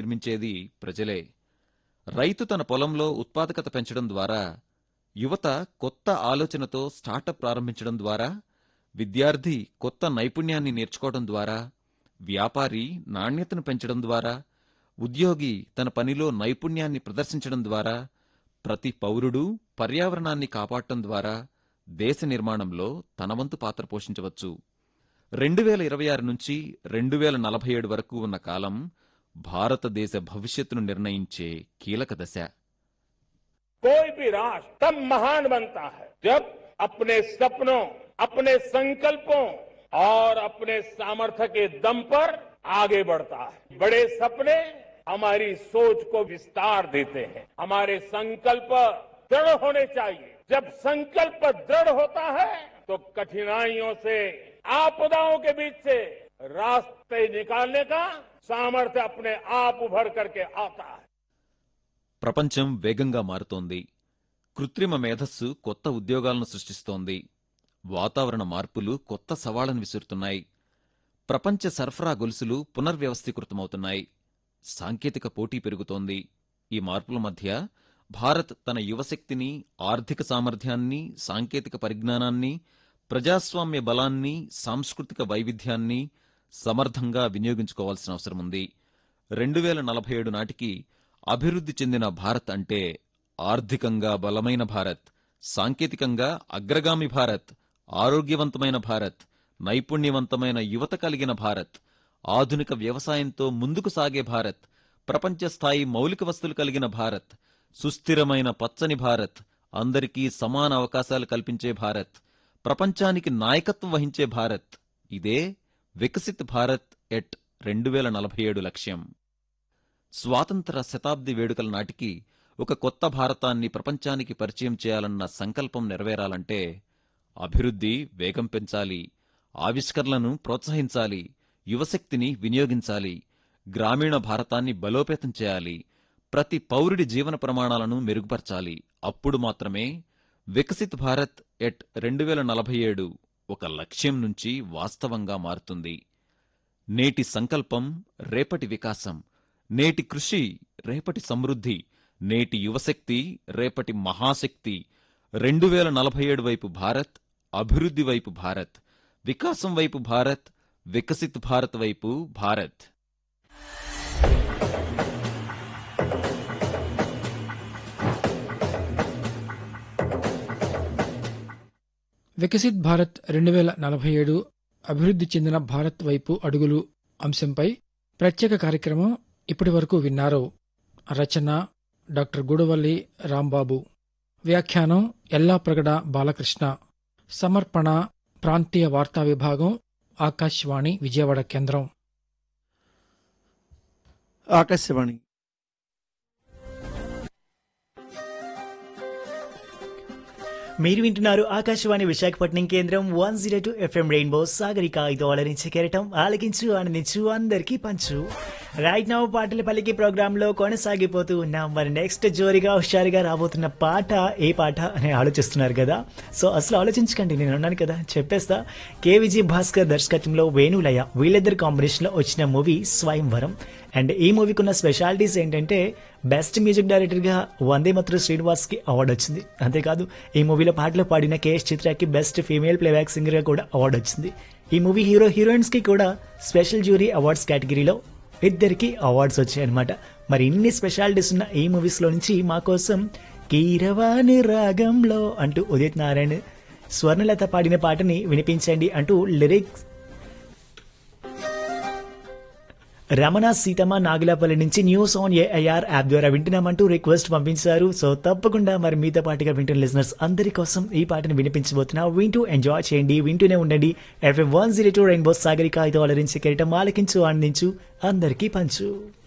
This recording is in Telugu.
నిర్మించేది ప్రజలే రైతు తన పొలంలో ఉత్పాదకత పెంచడం ద్వారా యువత కొత్త ఆలోచనతో స్టార్టప్ ప్రారంభించడం ద్వారా విద్యార్థి కొత్త నైపుణ్యాన్ని నేర్చుకోవడం ద్వారా వ్యాపారి నాణ్యతను పెంచడం ద్వారా ఉద్యోగి తన పనిలో నైపుణ్యాన్ని ప్రదర్శించడం ద్వారా ప్రతి పౌరుడు పర్యావరణాన్ని కాపాడటం ద్వారా దేశ నిర్మాణంలో తన వంతు పాత్ర పోషించవచ్చు రెండు వేల ఇరవై ఆరు నుంచి రెండు వేల నలభై ఏడు వరకు ఉన్న కాలం భారతదేశ భవిష్యత్తును నిర్ణయించే కీలక దశ कोई भी राष्ट्र तब महान बनता है जब अपने सपनों अपने संकल्पों और अपने सामर्थ्य के दम पर आगे बढ़ता है बड़े सपने हमारी सोच को विस्तार देते हैं हमारे संकल्प दृढ़ होने चाहिए जब संकल्प दृढ़ होता है तो कठिनाइयों से आपदाओं के बीच से रास्ते निकालने का सामर्थ्य अपने आप उभर करके आता है ప్రపంచం వేగంగా మారుతోంది కృత్రిమ మేధస్సు కొత్త ఉద్యోగాలను సృష్టిస్తోంది వాతావరణ మార్పులు కొత్త సవాళ్లను విసురుతున్నాయి ప్రపంచ సరఫరా గొలుసులు పునర్వ్యవస్థీకృతమవుతున్నాయి సాంకేతిక పోటీ పెరుగుతోంది ఈ మార్పుల మధ్య భారత్ తన యువశక్తిని ఆర్థిక సామర్థ్యాన్ని సాంకేతిక పరిజ్ఞానాన్ని ప్రజాస్వామ్య బలాన్ని సాంస్కృతిక వైవిధ్యాన్ని సమర్థంగా వినియోగించుకోవాల్సిన అవసరముంది రెండు వేల నలభై ఏడు నాటికి అభివృద్ధి చెందిన భారత్ అంటే ఆర్థికంగా బలమైన భారత్ సాంకేతికంగా అగ్రగామి భారత్ ఆరోగ్యవంతమైన భారత్ నైపుణ్యవంతమైన యువత కలిగిన భారత్ ఆధునిక వ్యవసాయంతో ముందుకు సాగే భారత్ ప్రపంచ స్థాయి మౌలిక వస్తువులు కలిగిన భారత్ సుస్థిరమైన పచ్చని భారత్ అందరికీ సమాన అవకాశాలు కల్పించే భారత్ ప్రపంచానికి నాయకత్వం వహించే భారత్ ఇదే వికసిత్ భారత్ ఎట్ రెండు వేల నలభై ఏడు లక్ష్యం స్వాతంత్ర శతాబ్ది వేడుకల నాటికి ఒక కొత్త భారతాన్ని ప్రపంచానికి పరిచయం చేయాలన్న సంకల్పం నెరవేరాలంటే అభివృద్ధి వేగం పెంచాలి ఆవిష్కరణలను ప్రోత్సహించాలి యువశక్తిని వినియోగించాలి గ్రామీణ భారతాన్ని బలోపేతం చేయాలి ప్రతి పౌరుడి జీవన ప్రమాణాలను మెరుగుపరచాలి అప్పుడు మాత్రమే వికసిత్ భారత్ ఎట్ రెండు వేల నలభై ఏడు ఒక లక్ష్యం నుంచి వాస్తవంగా మారుతుంది నేటి సంకల్పం రేపటి వికాసం నేటి కృషి రేపటి సమృద్ధి నేటి యువశక్తి రేపటి మహాశక్తి రెండు వేల నలభై ఏడు వైపు భారత్ అభివృద్ధి వైపు భారత్ వికాసం వైపు భారత్ వికసిత్ భారత్ వైపు భారత్ వికసిత్ భారత్ రెండు వేల నలభై ఏడు అభివృద్ధి చెందిన భారత్ వైపు అడుగులు అంశంపై ప్రత్యేక కార్యక్రమం ఇప్పటి వరకు విన్నారు రచన డాక్టర్ గూడవల్లి రాంబాబు వ్యాఖ్యానం ఎల్లాప్రగడ బాలకృష్ణ సమర్పణ ప్రాంతీయ వార్తా విభాగం ఆకాశవాణి విజయవాడ కేంద్రం ఆకాశవాణి మీరు వింటున్నారు ఆకాశవాణి విశాఖపట్నం కేంద్రం one zero two FM rainbow Sagarika ఐదు అలరించి కెరటం ఆలకించు ఆనందించు అందరికీ పంచు రైట్ నౌ పాటల పలికి ప్రోగ్రామ్ లో కొనసాగిపోతూ ఉన్నాం మరి నెక్స్ట్ జోరిగా హుషారుగా రాబోతున్న పాట ఏ పాట అని ఆలోచిస్తున్నారు కదా సో అసలు ఆలోచించకండి నేను అన్నాను కదా చెప్పేస్తా కేవిజీ భాస్కర్ దర్శకత్వంలో వేణులయ వీళ్ళిద్దరు కాంబినేషన్ లో వచ్చిన మూవీ స్వయంవరం అండ్ ఈ మూవీకి ఉన్న స్పెషాలిటీస్ ఏంటంటే బెస్ట్ మ్యూజిక్ డైరెక్టర్ గా వందే మాత్రం శ్రీనివాస్ కి అవార్డు వచ్చింది అంతేకాదు ఈ మూవీలో పాటలు పాడిన కేఎస్ చిత్రకి బెస్ట్ ఫీమేల్ ప్లేబ్యాక్ సింగర్ గా కూడా అవార్డు వచ్చింది ఈ మూవీ హీరో హీరోయిన్స్ కి కూడా స్పెషల్ జ్యూరీ అవార్డ్స్ కేటగిరీలో ఇద్దరికి అవార్డ్స్ వచ్చాయన్నమాట మరి ఇన్ని స్పెషాలిటీస్ ఉన్న ఈ మూవీస్ లో నుంచి మా కోసం కీరవాణి రాగంలో అంటూ ఉదిత్ నారాయణ స్వర్ణలత పాడిన పాటని వినిపించండి అంటూ లిరిక్స్ రమణ సీతమ్మ నాగులాపల్లి నుంచి న్యూస్ ఆన్ ఏఐఆర్ యాప్ ద్వారా వింటున్నామంటూ రిక్వెస్ట్ పంపించారు సో తప్పకుండా మరి మీతో పాటుగా వింటున్న లిజనర్స్ అందరి కోసం ఈ పాటను వినిపించబోతున్నా వింటూ ఎంజాయ్ చేయండి వింటూనే ఉండండి FM one zero two rainbow Sagarika ఐదు అలరించి కెరటం ఆలకించు ఆనందించు అందరికీ పంచు